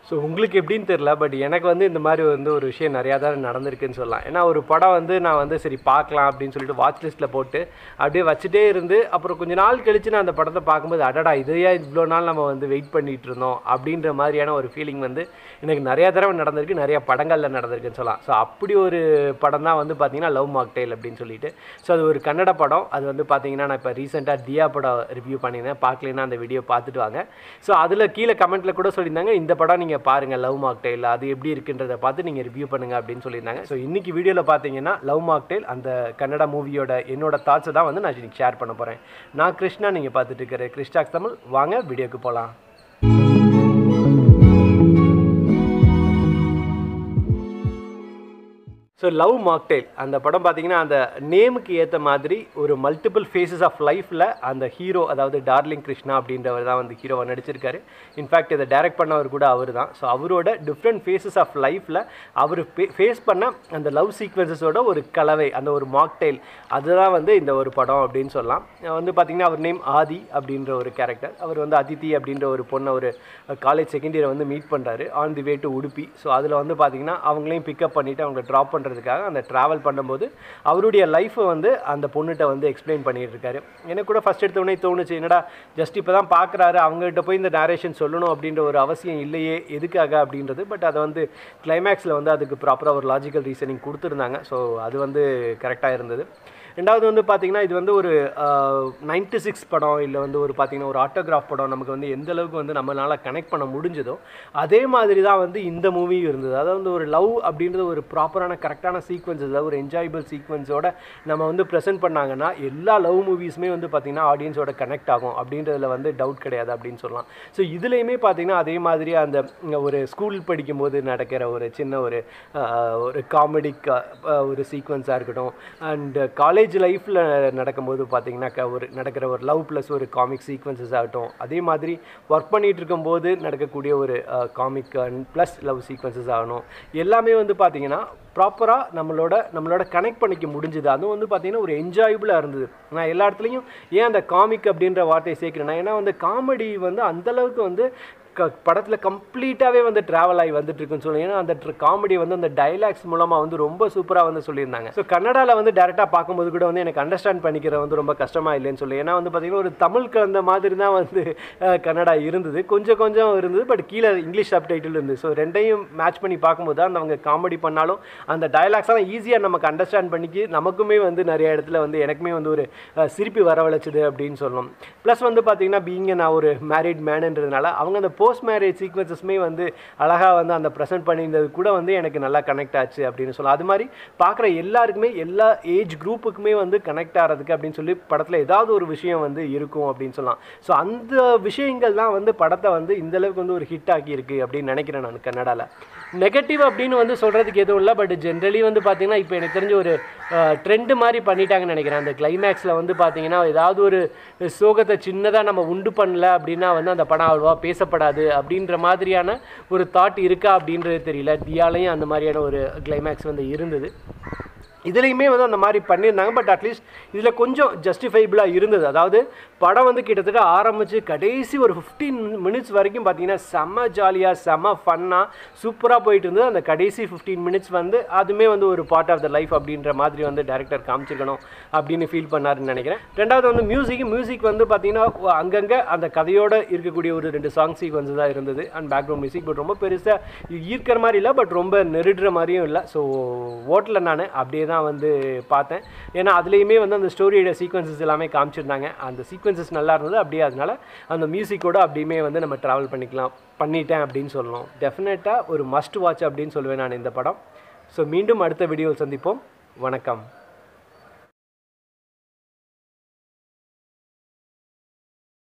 so உங்களுக்கு எப்படின்னு தெரில பட் எனக்கு வந்து இந்த மாதிரி வந்து ஒரு விஷயம் நிறையா தான் நடந்திருக்குன்னு சொல்லலாம் ஏன்னா ஒரு படம் வந்து நான் வந்து சரி பார்க்கலாம் அப்படின்னு சொல்லிட்டு வாட்ச் லிஸ்ட்டில் போட்டு அப்படியே வச்சுட்டே இருந்து அப்புறம் கொஞ்ச நாள் கழிச்சு நான் அந்த படத்தை பார்க்கும்போது அடடா இதையா இவ்வளோ நாள் நம்ம வந்து வெயிட் பண்ணிட்டு இருந்தோம் அப்படின்ற மாதிரியான ஒரு ஃபீலிங் வந்து எனக்கு நிறையா தடவை நடந்திருக்கு நிறையா படங்களில் நடந்திருக்குன்னு சொல்லலாம் ஸோ அப்படி ஒரு படம் தான் வந்து பார்த்தீங்கன்னா லவ் மாக்டெயில் அப்படின்னு சொல்லிட்டு ஸோ அது ஒரு கன்னட படம் அது வந்து பார்த்தீங்கன்னா நான் இப்போ ரீசெண்டாக தியா படம் ரிவ்யூ பண்ணியிருந்தேன் பார்க்கலன்னா அந்த வீடியோ பார்த்துட்டு வாங்க ஸோ அதில் கீழே கமெண்ட்டில் கூட சொல்லியிருந்தாங்க இந்த படம் நீங்கள் பாருங்கள் லவ் மாக்டெயில் அது எப்படி இருக்குன்றதை பார்த்து நீங்கள் ரிவ்யூ பண்ணுங்கள் அப்படின்னு சொல்லியிருந்தாங்க ஸோ இன்றைக்கி வீடியோவில் பார்த்தீங்கன்னா லவ் மாக்டெயில் அந்த கன்னட மூவியோட என்னோட தாட்ஸை தான் வந்து நான் இன்னைக்கு ஷேர் பண்ண போகிறேன் நான் கிருஷ்ணா நீங்கள் பார்த்துட்டு இருக்கிற கிறிஸ்டாக்ஸ் தமிழ் வாங்க வீடியோக்கு போகலாம் ஸோ லவ் மாக்டெயில் அந்த படம் பார்த்தீங்கன்னா அந்த நேமுக்கு ஏற்ற மாதிரி ஒரு மல்டிபிள் ஃபேஸஸ் ஆஃப் லைஃப்பில் அந்த ஹீரோ அதாவது டார்லிங் கிருஷ்ணா அப்படின்றவர் தான் வந்து ஹீரோவை நடிச்சிருக்காரு இன்ஃபேக்ட் இதை டைரக்ட் பண்ணவர் கூட அவர் தான் ஸோ அவரோட டிஃப்ரெண்ட் ஃபேஸஸ் ஆஃப் லைஃப்பில் அவர் ஃபேஸ் பண்ண அந்த லவ் சீக்வன்சஸோட ஒரு கலவை அந்த ஒரு மாக்டெயில் அதுதான் வந்து இந்த ஒரு படம் அப்படின்னு சொல்லலாம் வந்து பார்த்தீங்கன்னா அவர் நேம் ஆதி அப்படின்ற ஒரு கேரக்டர் அவர் வந்து அதித்தி அப்படின்ற ஒரு பொண்ணை ஒரு காலேஜ் செகண்ட் இயரை வந்து மீட் பண்ணுறாரு on the way to Udupi so அதில் வந்து பார்த்தீங்கன்னா அவங்களையும் பிக்கப் பண்ணிவிட்டு அவங்களை ட்ராப் பண்ணுறதுக்காக அந்த ட்ராவல் பண்ணும்போது அவருடைய லைஃப்பை வந்து அந்த பொண்ணுகிட்ட வந்து எக்ஸ்பிளைன் பண்ணிட்டு இருக்காரு எனக்கு கூட ஃபஸ்ட் எடுத்த உடனே தோணுச்சு என்னடா ஜஸ்ட் இப்போ தான் பார்க்குறாரு அவங்ககிட்ட போய் இந்த நேரேஷன் சொல்லணும் அப்படின்ற ஒரு அவசியம் இல்லையே எதுக்காக அப்படின்றது பட் அதை வந்து கிளைமேக்ஸில் வந்து அதுக்கு ப்ராப்பராக ஒரு லாஜிக்கல் ரீசனிங் கொடுத்துருந்தாங்க ஸோ அது வந்து கரெக்டாக இருந்தது ரெண்டாவது வந்து பார்த்திங்கன்னா இது வந்து ஒரு நைன்டி சிக்ஸ் படம் இல்லை வந்து ஒரு பார்த்திங்கன்னா ஒரு ஆட்டோகிராஃப் படம் நமக்கு வந்து எந்த அளவுக்கு வந்து நம்மளால் கனெக்ட் பண்ண முடிஞ்சதோ அதே மாதிரி தான் வந்து இந்த மூவியும் இருந்தது அதாவது வந்து ஒரு லவ் அப்படின்றது ஒரு ப்ராப்பரான கரெக்டான சீக்வன்ஸ் அதாவது ஒரு என்ஜாயபிள் சீக்வன்ஸோட நம்ம வந்து ப்ரெசென்ட் பண்ணாங்கன்னா எல்லா லவ் மூவிஸுமே வந்து பார்த்திங்கன்னா ஆடியன்ஸோட கனெக்ட் ஆகும் அப்படின்றதுல வந்து டவுட் கிடையாது அப்படின்னு சொல்லலாம் ஸோ இதுலேயுமே பார்த்திங்கன்னா அதே மாதிரி அந்த ஒரு ஸ்கூல் படிக்கும்போது நடக்கிற ஒரு சின்ன ஒரு ஒரு காமெடிக் ஒரு சீக்வன்ஸாக இருக்கட்டும் அண்ட் காலேஜ் காலேஜ் லைஃப்பில் நடக்கும்போது பார்த்தீங்கன்னா ஒரு நடக்கிற ஒரு லவ் ப்ளஸ் ஒரு காமிக் சீக்வன்சஸ் ஆகட்டும் அதே மாதிரி ஒர்க் பண்ணிகிட்டு இருக்கும்போது நடக்கக்கூடிய ஒரு comic and plus love sequences ஆகணும் எல்லாமே வந்து பார்த்தீங்கன்னா ப்ராப்பராக நம்மளோட நம்மளோட கனெக்ட் பண்ணிக்க முடிஞ்சுது அதுவும் வந்து பார்த்திங்கன்னா ஒரு என்ஜாயபுளாக இருந்தது நான் எல்லா இடத்துலையும் ஏன் அந்த காமிக் அப்படின்ற வார்த்தையை சேர்க்குறேன்னா ஏன்னா வந்து காமெடி வந்து அந்தளவுக்கு வந்து க படத்தில் கம்ப்ளீட்டாகவே வந்து ட்ராவல் ஆகி வந்துட்டு இருக்குன்னு சொல்லுங்க ஏன்னா அந்த காமெடி வந்து அந்த டைலாக்ஸ் மூலமாக வந்து ரொம்ப சூப்பராக வந்து சொல்லியிருந்தாங்க ஸோ கன்னடாவில் வந்து டேரெக்டாக பார்க்கும்போது கூட வந்து எனக்கு அண்டர்ஸ்டாண்ட் பண்ணிக்கிற வந்து ரொம்ப கஷ்டமாக இல்லைன்னு சொல்லி ஏன்னா வந்து பார்த்திங்கன்னா ஒரு தமிழ் கலந்த மாதிரி தான் வந்து கன்னடா இருந்தது கொஞ்சம் கொஞ்சம் இருந்தது பட் கீழே இங்கிலீஷ் சப் டைட்டில் இருந்தது ஸோ ரெண்டையும் மேட்ச் பண்ணி பார்க்கும்போது தான் அவங்க காமெடி பண்ணாலும் அந்த டைலாக்ஸ்லாம் ஈஸியாக நமக்கு அண்டர்ஸ்டாண்ட் பண்ணிக்கி நமக்குமே வந்து நிறைய இடத்துல வந்து எனக்குமே வந்து ஒரு சிரிப்பு வரவழைச்சது அப்படின்னு சொல்லணும் ப்ளஸ் வந்து பார்த்திங்கன்னா பீங்க நான் ஒரு மேரிட் மேனுன்றதுனால அவங்க அந்த போஸ்ட் மேரேஜ் சீக்வன்சஸ்மே வந்து அழகாக வந்து அந்த ப்ரெசென்ட் பண்ணியிருந்தது கூட வந்து எனக்கு நல்லா கனெக்ட் ஆச்சு அப்படின்னு சொல்லலாம் அது மாதிரி பார்க்குற எல்லாருக்குமே எல்லா ஏஜ் குரூப்புக்குமே வந்து கனெக்ட் ஆகிறதுக்கு அப்படின்னு சொல்லி படத்தில் ஏதாவது ஒரு விஷயம் வந்து இருக்கும் அப்படின்னு சொல்லலாம் ஸோ அந்த விஷயங்கள் தான் வந்து படத்தை வந்து இந்தளவுக்கு வந்து ஒரு ஹிட் ஆக்கியிருக்கு அப்படின்னு நினைக்கிறேன் நான் கன்னடாவில் நெகட்டிவ் அப்படின்னு வந்து சொல்கிறதுக்கு எதுவும் இல்லை பட் ஜென்ரலி வந்து பார்த்திங்கன்னா இப்போ எனக்கு தெரிஞ்ச ஒரு ட்ரெண்டு மாதிரி பண்ணிட்டாங்கன்னு நினைக்கிறேன் அந்த கிளைமேக்ஸில் வந்து பார்த்திங்கன்னா ஏதாவது ஒரு சோகத்தை சின்னதாக நம்ம உண்டு பண்ணல அப்படின்னா வந்து அந்த படம் அவ்வளோவா பேசப்படாது அப்படின்ற மாதிரியான ஒரு தாட் இருக்கா அப்படின்றது தெரியல தியாலையும் அந்த மாதிரியான ஒரு கிளைமேக்ஸ் வந்து இருந்தது இதுலேயுமே வந்து அந்த மாதிரி பண்ணியிருந்தாங்க பட் அட்லீஸ்ட் இதில் கொஞ்சம் ஜஸ்டிஃபைபிளாக இருந்தது அதாவது படம் வந்து கிட்டத்தட்ட ஆரம்பித்து கடைசி ஒரு ஃபிஃப்டீன் மினிட்ஸ் வரைக்கும் பார்த்தீங்கன்னா செம்ம ஜாலியாக செம்ம ஃபன்னாக சூப்பராக போயிட்டு இருந்தது அந்த கடைசி ஃபிஃப்டீன் மினிட்ஸ் வந்து அதுவுமே வந்து ஒரு பார்ட் ஆஃப் த லைஃப் அப்படின்ற மாதிரி வந்து டேரக்டர் காமிச்சிருக்கணும் அப்படின்னு ஃபீல் பண்ணாருன்னு நினைக்கிறேன் ரெண்டாவது வந்து மியூசிக் மியூசிக் வந்து பார்த்தீங்கன்னா அங்கங்கே அந்த கதையோடு இருக்கக்கூடிய ஒரு ரெண்டு சாங் சீக்வன்ஸ் தான் இருந்தது அண்ட் பேக்ரவுண்ட் மியூசிக் பட் ரொம்ப பெருசாக ஈர்க்கிற மாதிரி இல்லை பட் ரொம்ப நெருடுற மாதிரியும் இல்லை ஸோ ஓட்டல நான் அப்படியே தான் தான் வந்து பார்த்தேன் ஏன்னா அதுலேயுமே வந்து அந்த ஸ்டோரியோட சீக்வன்சஸ் எல்லாமே காமிச்சிருந்தாங்க அந்த சீக்வன்சஸ் நல்லா இருந்தது அப்படியே அதனால அந்த மியூசிக்கோட அப்படியுமே வந்து நம்ம ட்ராவல் பண்ணிக்கலாம் பண்ணிட்டேன் அப்படின்னு சொல்லணும் டெஃபினட்டாக ஒரு மஸ்ட் வாட்ச் அப்படின்னு சொல்லுவேன் நான் இந்த படம் ஸோ மீண்டும் அடுத்த வீடியோவில் சந்திப்போம் வணக்கம்